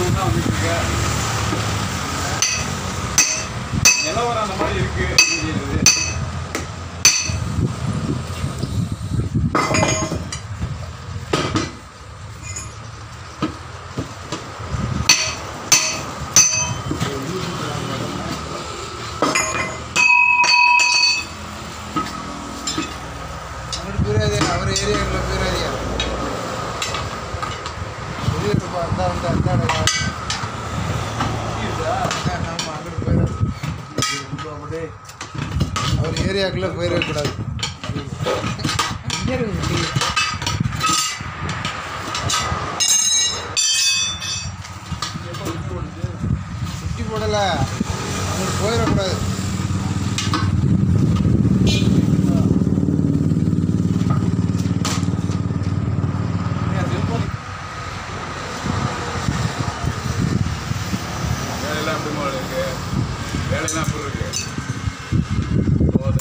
கூட்டம் தான் வந்துட்டு இருக்க நிலவரம் அந்த மாதிரி இருக்கு அப்படிங்கிறது அங்கிட்டு போயிடாதே அவர் ஏரியாக்குள்ள போயிடாதியா வெளியூர் பார்த்தா வந்து அந்தாட ஆமாம் அங்கிட்டு போயிடாது அவர் ஏரியாக்குள்ளே போயிடக்கூடாது சுற்றி போடலை அங்கிட்டு போயிடக்கூடாது வேலையெல்லாம் எப்படி மாதிரி இருக்கு வேலையெல்லாம் எப்படி இருக்கு ஓ,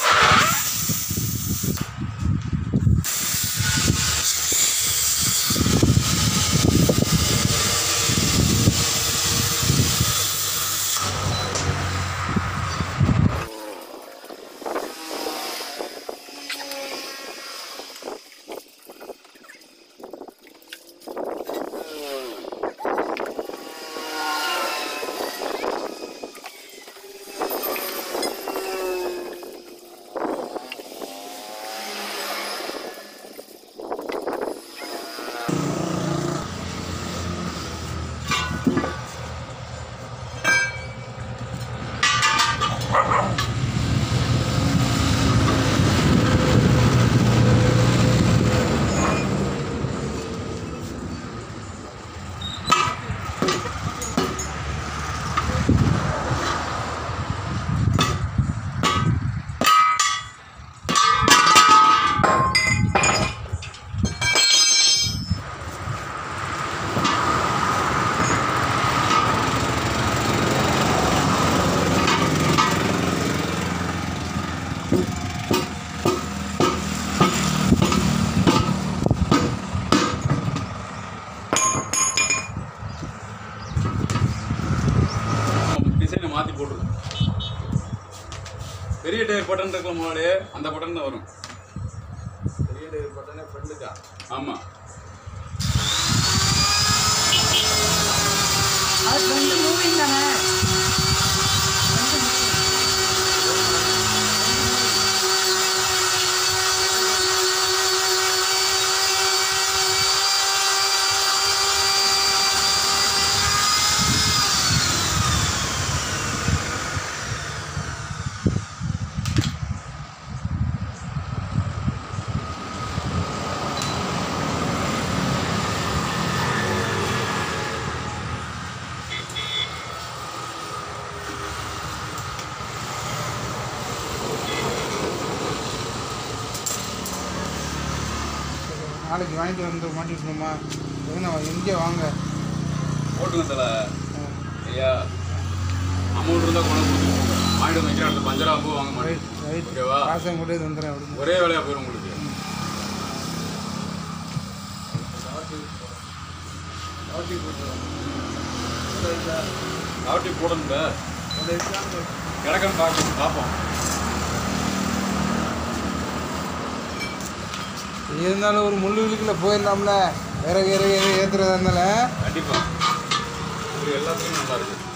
டிசைனை மாற்றி போட்டுருக்கோம் பெரிய டயர் பட்டன் இருக்கல முதலே அந்த பட்டன் தான் வரும் பெரிய டயர் பட்டனே ஃப்ரெண்டுக்கா ஆமாம் அது ரெண்டு மூவிங் தானே நாளைக்கு வாங்கிட்டு வந்து மாட்டிட்டுமா எங்கே எங்கே வாங்க போட்டுங்க தல ஐயா அமௌண்ட் இருந்தால் கொண்டு கொடுத்துருக்கோங்க வாங்கிட்டு வந்து வைக்கிற இடத்துல பஞ்சரா பூ வாங்க மாட்டேன் ரைட் ரைட் ஓகேவா காசை கூட வந்துடுறேன் அப்படின்னு ஒரே வேலையாக போயிடும் உங்களுக்கு காவட்டி போடணுங்க கிடக்கன்னு பார்க்கணும் பார்ப்போம் இருந்தாலும் ஒரு முள்ளு விழுக்கில் போயிடலாம்ல வேற வேற ஏற்றுறதா இருந்தாலும் கண்டிப்பாக இது எல்லாத்துக்கும் நல்லா இருக்கு